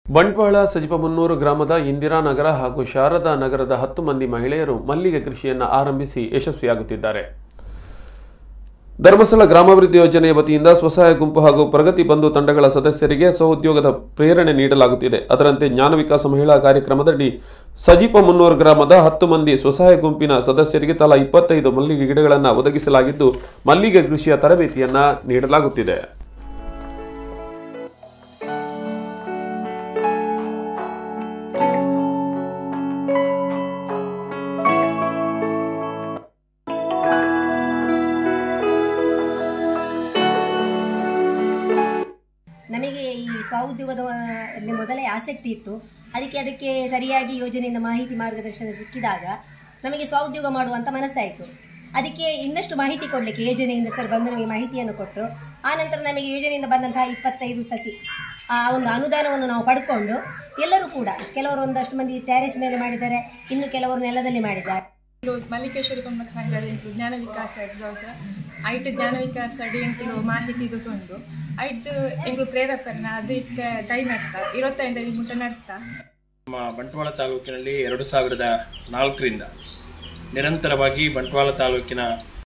ಬಂಟ್ವಾಳ ಸಜಿಪಮುನ್ನೂರು ಗ್ರಾಮದ ಇಂದಿರಾನಗರ ಹಾಗೂ ಶಾರದಾ ನಗರದ ಹತ್ತು ಮಂದಿ ಮಹಿಳೆಯರು ಮಲ್ಲಿಗೆ ಕೃಷಿಯನ್ನು ಆರಂಭಿಸಿ ಯಶಸ್ವಿಯಾಗುತ್ತಿದ್ದಾರೆ ಧರ್ಮಸ್ಥಳ ಗ್ರಾಮಾಭಿವೃದ್ಧಿ ಯೋಜನೆಯ ವತಿಯಿಂದ ಸ್ವಸಹಾಯ ಗುಂಪು ಹಾಗೂ ಪ್ರಗತಿ ಬಂಧು ತಂಡಗಳ ಸದಸ್ಯರಿಗೆ ಸ್ವಉದ್ಯೋಗದ ಪ್ರೇರಣೆ ನೀಡಲಾಗುತ್ತಿದೆ ಅದರಂತೆ ಜ್ಞಾನ ವಿಕಾಸ ಮಹಿಳಾ ಕಾರ್ಯಕ್ರಮದಡಿ ಸಜಿಪ ಮುನ್ನೂರು ಗ್ರಾಮದ ಹತ್ತು ಮಂದಿ ಸ್ವಸಹಾಯ ಗುಂಪಿನ ಸದಸ್ಯರಿಗೆ ತಲಾ ಇಪ್ಪತ್ತೈದು ಮಲ್ಲಿಗೆ ಗಿಡಗಳನ್ನು ಒದಗಿಸಲಾಗಿದ್ದು ಮಲ್ಲಿಗೆ ಕೃಷಿಯ ತರಬೇತಿಯನ್ನ ನೀಡಲಾಗುತ್ತಿದೆ ನಮಗೆ ಈ ಸ್ವಉದ್ಯೋಗದ ಅಲ್ಲಿ ಮೊದಲೇ ಆಸಕ್ತಿ ಇತ್ತು ಅದಕ್ಕೆ ಅದಕ್ಕೆ ಸರಿಯಾಗಿ ಯೋಜನೆಯಿಂದ ಮಾಹಿತಿ ಮಾರ್ಗದರ್ಶನ ಸಿಕ್ಕಿದಾಗ ನಮಗೆ ಸ್ವಉದ್ಯೋಗ ಮಾಡುವಂಥ ಮನಸ್ಸಾಯಿತು ಅದಕ್ಕೆ ಇನ್ನಷ್ಟು ಮಾಹಿತಿ ಕೊಡಲಿಕ್ಕೆ ಯೋಜನೆಯಿಂದ ಸರ್ ಬಂದು ನಮಗೆ ಮಾಹಿತಿಯನ್ನು ಕೊಟ್ಟು ಆನಂತರ ನಮಗೆ ಯೋಜನೆಯಿಂದ ಬಂದಂತಹ ಇಪ್ಪತ್ತೈದು ಸಸಿ ಆ ಒಂದು ಅನುದಾನವನ್ನು ನಾವು ಪಡ್ಕೊಂಡು ಎಲ್ಲರೂ ಕೂಡ ಕೆಲವರು ಒಂದಷ್ಟು ಮಂದಿ ಟ್ಯಾರೆಸ್ ಮೇಲೆ ಮಾಡಿದ್ದಾರೆ ಇನ್ನು ಕೆಲವರು ನೆಲದಲ್ಲಿ ಮಾಡಿದ್ದಾರೆ ಇಂಕ್ಲು ಮಲ್ಲಿಕೇಶ್ವರಿ ಕುಟುಂಬ ಸಂಘದ ಇಂಕ್ಲು ಜ್ಞಾನ ವಿಕಾಸ ಎಗ್ಲೋಸ ಐಟ್ ಜ್ಞಾನ ವಿಕಾಸ ಅಡಿ ಇಂಕ್ಲು ಮಾಹಿತಿ ತೊಂದು ಐಟ್ ಎಂಕ್ಲು ಪ್ರೇರೇಪಣೆ ಅದಕ್ಕೆ ದೈ ನಡ್ತ ಇರುವತ್ತೈದು ಮುಟ್ಟ ನಡ್ತ ನಮ್ಮ ಬಂಟ್ವಾಳ ತಾಲೂಕಿನಲ್ಲಿ ಎರಡು ಸಾವಿರದ ನಾಲ್ಕರಿಂದ ನಿರಂತರವಾಗಿ ಬಂಟ್ವಾಳ ತಾಲೂಕಿನ